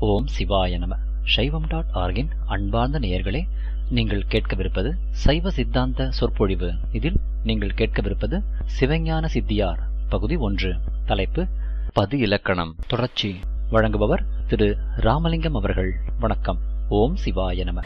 ஓம் சிவாய நம சைவம் டாட் ஆர்கின் அன்பார்ந்த நேயர்களே நீங்கள் கேட்கவிருப்பது சைவ சித்தாந்த சொற்பொழிவு இதில் நீங்கள் கேட்கவிருப்பது சிவஞான சித்தியார் பகுதி ஒன்று தலைப்பு பது இலக்கணம் தொடர்ச்சி வழங்குபவர் திரு ராமலிங்கம் அவர்கள் வணக்கம் ஓம் சிவாய நம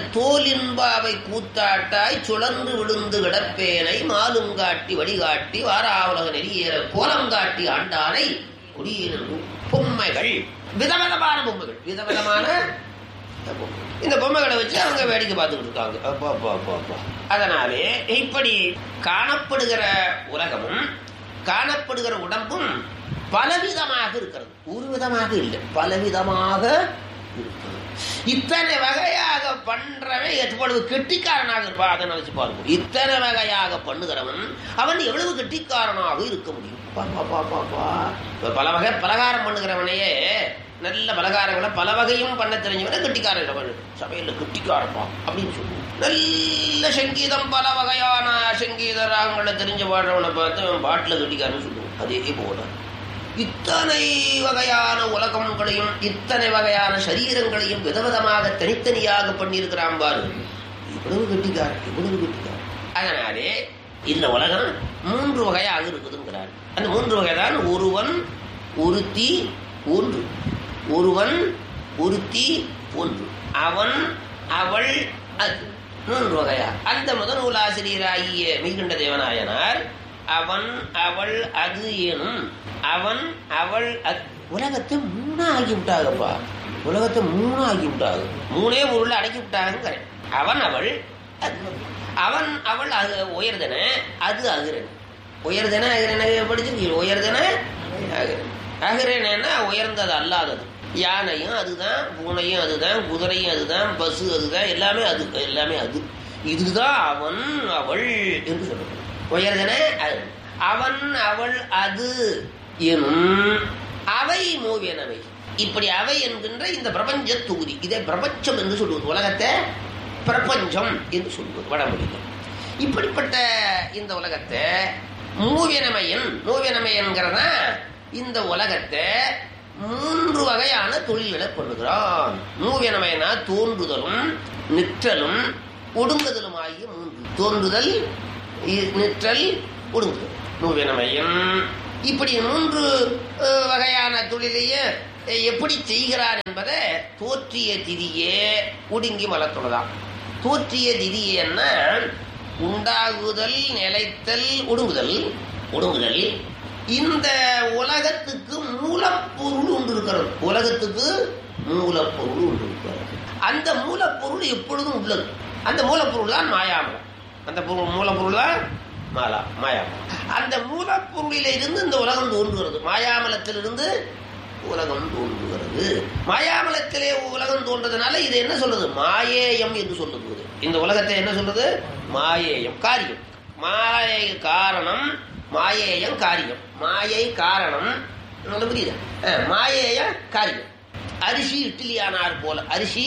தோலின்பாவை கூத்தாட்டாய் சுழன்று விழுந்து கிடப்பேனை மாலுங்காட்டி வழிகாட்டி வாராவுலக நெறியேற கோலங்காட்டி ஆண்டானை குடியிருக்கும் பொம்மைகள் விதவிதமான பொம்மைகள் விதவிதமான பொம்மை. இந்த பொம்மைகளை வச்சு அவங்க வேடிக்கை பார்த்துக்கிட்டு இருக்காங்க அப்பா அப்பா அப்பா அப்பா அதனாலே இப்படி காணப்படுகிற உலகமும் காணப்படுகிற உடம்பும் பலவிதமாக இருக்கிறது ஒரு விதமாக இல்லை பலவிதமாக இருக்கிறது இத்தனை வகையாக பண்றவன் எவ்வளவு கெட்டிக்காரனாக இருப்பான் அதை நினைச்சு பாருங்க இத்தனை வகையாக பண்ணுகிறவன் அவன் எவ்வளவு கெட்டிக்காரனாக இருக்க முடியும் பா, பா, பா, பா, பா. இப்ப பல வகை பலகாரம் பண்ணுகிறவனையே நல்ல பலகாரங்களை பல வகையும் பண்ண தெரிஞ்சவன கெட்டிக்காரன் சமையல்ல கெட்டிக்காரப்பா அப்படின்னு சொல்லுவோம் நல்ல சங்கீதம் பல வகையான சங்கீத ராகங்களை தெரிஞ்ச பாடுறவனை பார்த்து அவன் பாட்டுல கெட்டிக்காரன்னு சொல்லுவோம் அதே போல இத்தனை வகையான உலகங்களையும் இத்தனை வகையான சரீரங்களையும் விதவிதமாக தனித்தனியாக பண்ணியிருக்கிறான் பாரு இவ்வளவு கெட்டிக்காரன் இவ்வளவு கெட்டிக்காரன் அதனாலே இந்த உலகம் மூன்று வகையாக இருக்குதுங்கிறார் அந்த மூன்று வகை தான் ஒருவன் ஒருத்தி ஒன்று ஒருவன் ஒருத்தி ஒன்று அவன் அவள் அது மூன்று வகையா அந்த முதல் நூலாசிரியராகிய மிகுண்ட தேவநாயனார் அவன் அவள் அது எனும் அவன் அவள் அது உலகத்தை மூணா ஆக்கி விட்டாங்கப்பா உலகத்தை மூணா ஆக்கி விட்டாங்க மூணே பொருள் அடக்கி விட்டாங்க அவன் அவள் அது அவன் அவள் அது உயர்தன அது அகிரன் உயர்தன அகிரன படிச்சிருக்கீங்க உயர்தன அகிரன் அகிரனா உயர்ந்தது அல்லாதது யானையும் அதுதான் பூனையும் அதுதான் குதிரையும் அதுதான் பசு அதுதான் எல்லாமே அது எல்லாமே அது இதுதான் அவன் அவள் என்று சொல்றது உயர்தன அது. அவன் அவள் அது எனும் அவை மூவியனவை இப்படி அவை என்கின்ற இந்த பிரபஞ்ச தொகுதி இதை பிரபஞ்சம் என்று சொல்லுவது உலகத்தை பிரபஞ்சம் என்று சொல்லுவது வடமொழியில் இப்படிப்பட்ட இந்த உலகத்தை மூவியனமையன் மூவியனமையன்கிறதா இந்த உலகத்தை மூன்று வகையான தொழில்களை பண்ணுகிறான் மூவியனமையனா தோன்றுதலும் நிற்றலும் ஒடுங்குதலும் ஆகிய மூன்று தோன்றுதல் இ- நிற்றல் ஒடுங்குதல் மூவியனமையன் இப்படி மூன்று அஹ், வகையான தொழிலையே அஹ், எப்படி செய்கிறார் என்பதை தோற்றிய திதியே ஒடுங்கி மலத்துள்ளதாம் தோற்றிய திதி என்ன உண்டாகுதல் நிலைத்தல் ஒடுங்குதல் ஒடுங்குதல் இந்த உலகத்துக்கு மூலப்பொருள் ஒன்று இருக்கிறது உலகத்துக்கு மூலப்பொருள் ஒன்று இருக்கிறது அந்த மூலப்பொருள் எப்பொழுதும் உள்ளது அந்த மூலப்பொருள் தான் மாயாமலம் அந்த பொருள் மூலப்பொருள் தான் மாலா மாயாமலம் அந்த மூலப்பொருளில இருந்து இந்த உலகம் தோன்றுகிறது மாயாமலத்திலிருந்து உலகம் தோன்றுகிறது மாயாமலத்திலே உலகம் தோன்றதுனால இது என்ன சொல்றது மாயேயம் என்று சொல்லுது இந்த உலகத்தை என்ன சொல்றது மாயேயம் காரியம் மாயை காரணம் மாயேயம் காரியம் மாயை காரணம் உங்களுக்கு புரியுதா அஹ், மாயேய காரியம் அரிசி இட்லியானார் போல அரிசி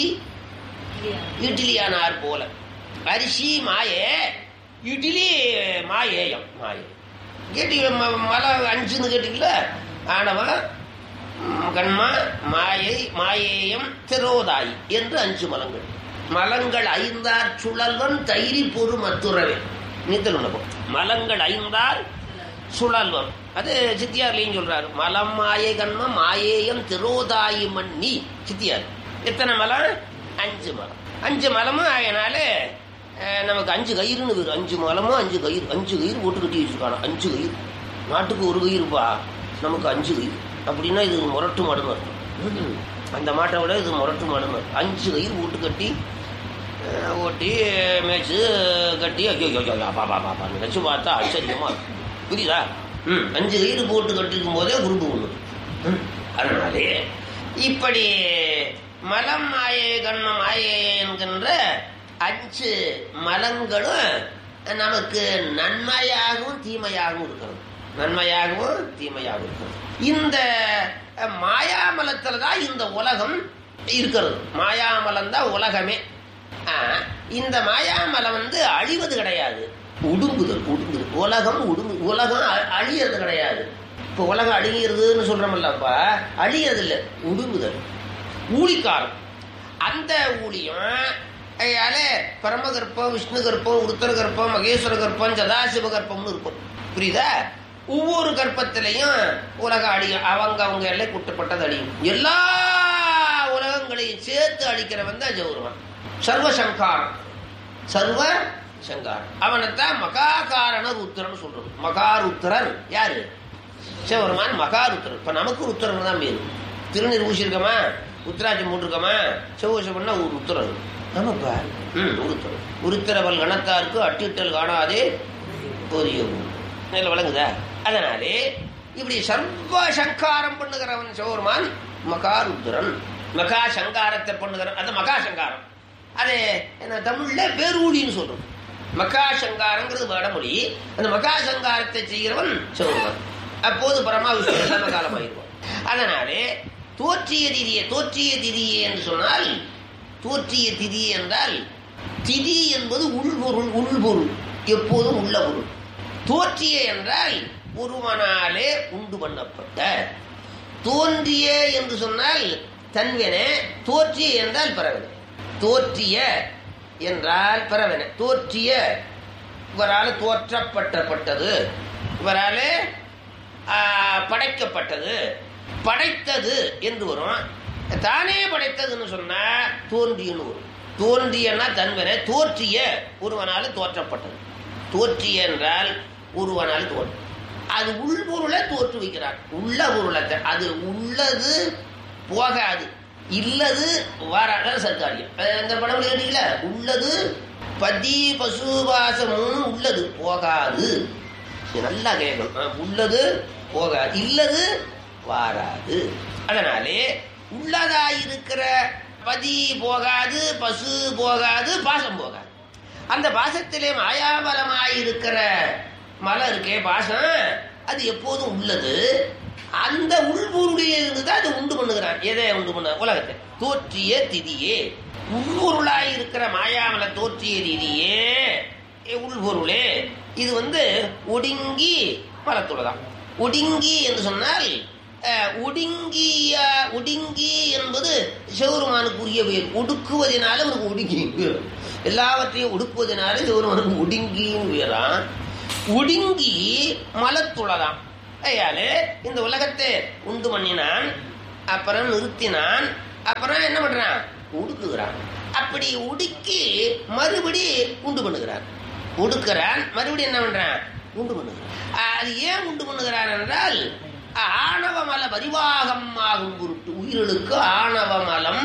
இட்லியானார் போல அரிசி மாயே இட்லி மாயேயம் மாயே கேட்டீங்க ம- மலை அஞ்சுன்னு கேட்டீங்களா ஆனவன் ம், கண்மா மாயை மாயேயம் திரோதாயி என்று அஞ்சு மலங்கள் மலங்கள் ஐந்தார் சுழல்வன் தைரி பொறு மத்துறவே நீத்தல் உணவும் மலங்கள் ஐந்தார் சுழல்வன் அது சித்தியார்லையும் சொல்றாரு மலம் மாயை கண்ம மாயேயம் திரோதாயி மண்ணி சித்தியார் எத்தனை மலம் அஞ்சு மலம் அஞ்சு மலமும் ஆகையினால அஹ், நமக்கு அஞ்சு கயிறுன்னு வரும் அஞ்சு மலமும் அஞ்சு கயிறு அஞ்சு கயிறு போட்டு கட்டி வச்சிருக்காங்க அஞ்சு கயிறு நாட்டுக்கு ஒரு கயிறுப்பா நமக்கு அஞ்சு கயிறு அப்படின்னா இது முரட்டு மடுமை அந்த மாட்டை விட இது முரட்டு மடுமை அஞ்சு கயிறு போட்டு கட்டி அஹ், ஓட்டி மேய்ச்சி கட்டி ஐயோ ஐயோ ஐயோ, அப்பா அப்பா அப்பா நினச்சி பார்த்தா ஆச்சரியமா இருக்கும். புரியுதா ம் அஞ்சு கயிறு போட்டு கட்டிருக்கும் போதே குருட்டு ஒன்று ம், அதனாலே இப்படி மலம் மாயை கண்ணம் மாயை என்கின்ற அஞ்சு மலங்களும் நமக்கு நன்மையாகவும் தீமையாகவும் இருக்கிறது நன்மையாகவும் தீமையாகவும் இருக்கிறது இந்த அஹ், மாயாமலத்துல தான் இந்த உலகம் இருக்கிறது மாயாமலம் தான் உலகமே ஆ, இந்த மாயாமலம் வந்து அழிவது கிடையாது உடுங்குதல் உடுங்குதல் உலகம் உடுங்கு உலகம் அ- அழியறது கிடையாது இப்போ உலகம் அழிகிறதுன்னு சொல்றோம்லப்பா அழியறது இல்லை உடுங்குதல் ஊழிக்காலம் அந்த ஊழியம் அதனால பரமகற்பம் விஷ்ணு கற்பம் உருத்தர கற்பம் மகேஸ்வர கற்பம் சதாசிவ கற்பம்னு இருக்கும் புரியுதா ஒவ்வொரு கற்பத்திலையும் உலக அடி அவங்க அவங்க எல்லை குட்டப்பட்டது அடியும் எல்லா உலகங்களையும் சேர்த்து அடிக்கிறவன் தான் ஜௌரவன் சர்வசங்காரம் சர்வ சங்காரம் அவனைத்தான் மகாகாரண ருத்திரன் சொல்றது மகாருத்திரன் யாரு சிவபெருமான் மகாருத்திரன் இப்ப நமக்கு ருத்திரன் தான் பேரு திருநீர் ஊசிருக்கமா உத்திராட்சம் போட்டிருக்கமா சிவபூஷம் பண்ணா ஒரு உத்தரவு ஆமாப்பா ம் உருத்தரம் உருத்திரவல் கணத்தாருக்கு அட்டிட்டல் காணாதே போதிய நல்ல விளங்குதா அதனாலே இப்படி சர்வ சங்காரம் பண்ணுகிறவன் சிவபெருமான் மகாருத்திரன் மகா சங்காரத்தை பண்ணுகிறவன் அது மகா சங்காரம் அது என்ன தமிழ்ல பேரூழின்னு சொல்றோம் மகா சங்காரங்கிறது வடமொழி அந்த மகா சங்காரத்தை செய்கிறவன் சிவபெருமான் அப்போது பரமா விஷ்ணு காலமாயிருவான் அதனாலே தோற்றிய திதியை தோற்றிய திதியை என்று சொன்னால் தோற்றிய திதி என்றால் திதி என்பது உள்பொருள் உள்பொருள் எப்போதும் உள்ள பொருள் தோற்றிய என்றால் ஒருவனாலே உண்டு பண்ணப்பட்ட தோன்றிய என்று சொன்னால் தன்வென தோற்றிய என்றால் பரவன தோற்றிய என்றால் பரவன தோற்றிய இவரால் தோற்றப்பட்டப்பட்டது இவராலே ஆ, படைக்கப்பட்டது படைத்தது என்று வரும் தானே படைத்ததுன்னு சொன்னா தோன்றியன்னு வரும் தோன்றியன்னா தன்வன தோற்றிய ஒருவனால தோற்றப்பட்டது தோற்றிய என்றால் ஒருவனால் தோற்று அது உள்பொருளை தோற்று வைக்கிறார் உள்ள பொருளை த- அது உள்ளது போகாது இல்லது வாராத சர்க்காரியம் அஹ் இந்த படம் கேட்டீங்களா உள்ளது பதி பசுபாசமும் உள்ளது போகாது இது நல்லா கேட்கணும் அஹ் உள்ளது போகாது இல்லது வாராது அதனாலே உள்ளதாயிருக்கிற பதி போகாது பசு போகாது பாசம் போகாது அந்த பாசத்திலே மாயாபலமாயிருக்கிற மலை இருக்கே பாசம் அது எப்போதும் உள்ளது அந்த உள்பொருளில் இருந்து தான் அது உண்டு பண்ணுகிறான் எதை உண்டு பண்ண உலகத்தை தோற்றிய திதியே உள்பொருளாய் இருக்கிற மாயாமல தோற்றிய திதியே ஏ, உள்பொருளே இது வந்து ஒடுங்கி பலத்துள்ளதான் ஒடுங்கி என்று சொன்னால் அஹ், ஒடுங்கிய ஒடுங்கி என்பது சிவருமானுக்குரிய பெயர் ஒடுக்குவதனால அவனுக்கு ஒடுங்கி பேர் எல்லாவற்றையும் ஒடுக்குவதனால சிவருமானுக்கு ஒடுங்கின்னு பேரான் ஒடுங்கி மலத்துளதாம் ஐயாலே இந்த உலகத்தை உண்டு பண்ணினான் அப்புறம் நிறுத்தினான் அப்புறம் என்ன பண்றான் ஒடுக்குகிறான் அப்படி ஒடுக்கி மறுபடி உண்டு பண்ணுகிறான் ஒடுக்கிறான் மறுபடியும் என்ன பண்றான் உண்டு பண்ணுகிறான் அது ஏன் உண்டு பண்ணுகிறான் என்றால் ஆணவ மல பரிவாகம் ஆகும் பொருட்டு உயிர்களுக்கு ஆணவ மலம்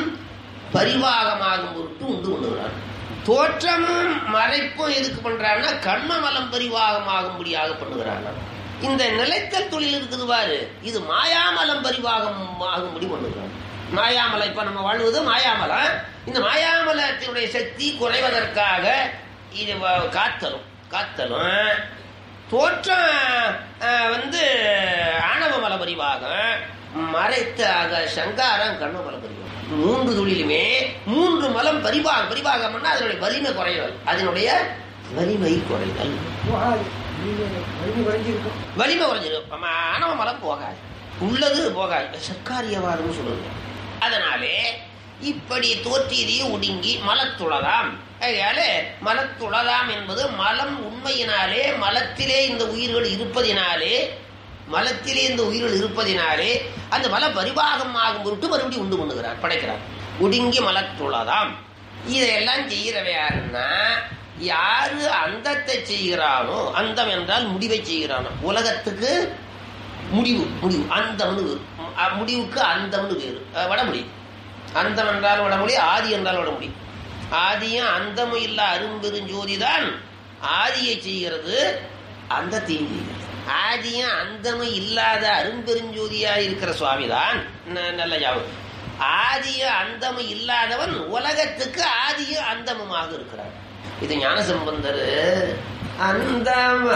பரிவாகமாகும் பொருட்டு உண்டு பண்ணுகிறான் தோற்றமும் மறைப்பும் எதுக்கு பண்றான்னா கண்ம மலம் பரிவாகமாகும்படியாக பண்ணுகிறான் இந்த நிலைத்தல் தொழில் இருக்குது பாரு இது மாயாமலம் பரிவாகம் ஆகும்படி பண்ணுகிறான் மாயாமலம் இப்ப நம்ம வாழ்வது மாயாமலம் இந்த மாயாமலத்தினுடைய சக்தி குறைவதற்காக இது வ- காத்தலும் காத்தலும் தோற்றம் அஹ், வந்து ஆணவ மல பரிவாகம் மறைத்த அக சங்காரம் கண்ம மல பரிவாகம் மூன்று தொழிலுமே மூன்று மலம் பரிவாகம் பரிவாகம்னா அதனுடைய வலிமை குறைதல் அதனுடைய வலிமை குறைதல் வலிமை குறைஞ்சிடும் நம்ம ஆணவ மலம் போகாது உள்ளது போகாது சர்க்காரியவாதம் சொல்லுது அதனாலே இப்படி தோற்றியதையே ஒடுங்கி மலத்துளதாம் அதனால மலத்துளதாம் என்பது மலம் உண்மையினாலே மலத்திலே இந்த உயிர்கள் இருப்பதினாலே மலத்திலே இந்த உயிர்கள் இருப்பதினாலே அந்த மல பரிவாகம் ஆகும் பொருட்டு மறுபடியும் உண்டு பண்ணுகிறார் படைக்கிறார் ஒடுங்கி மலத்துளதாம் இதையெல்லாம் செய்கிறவ யாருன்னா யாரு அந்தத்தை செய்கிறானோ அந்தம் என்றால் முடிவை செய்கிறானோ உலகத்துக்கு முடிவு முடிவு அந்தம்னு வேறு அ- முடிவுக்கு அந்தம்னு வேறு அஹ் வடமொழி அந்தம் என்றால் வடமொழி ஆதி என்றால் வடமொழி ஆதியும் அந்தமும் இல்ல அரும்பெருஞ்சோதி தான் ஆதியை செய்கிறது அந்த செய்கிறது ஆதியும் அந்தமும் இல்லாத அரும்பெருஞ்சோதியா இருக்கிற சுவாமி தான் நல்ல ஞாபகம் ஆதியும் அந்தமும் இல்லாதவன் உலகத்துக்கு ஆதியும் அந்தமுமாக இருக்கிறார் இது ஞானசம்பந்தர் அந்தம்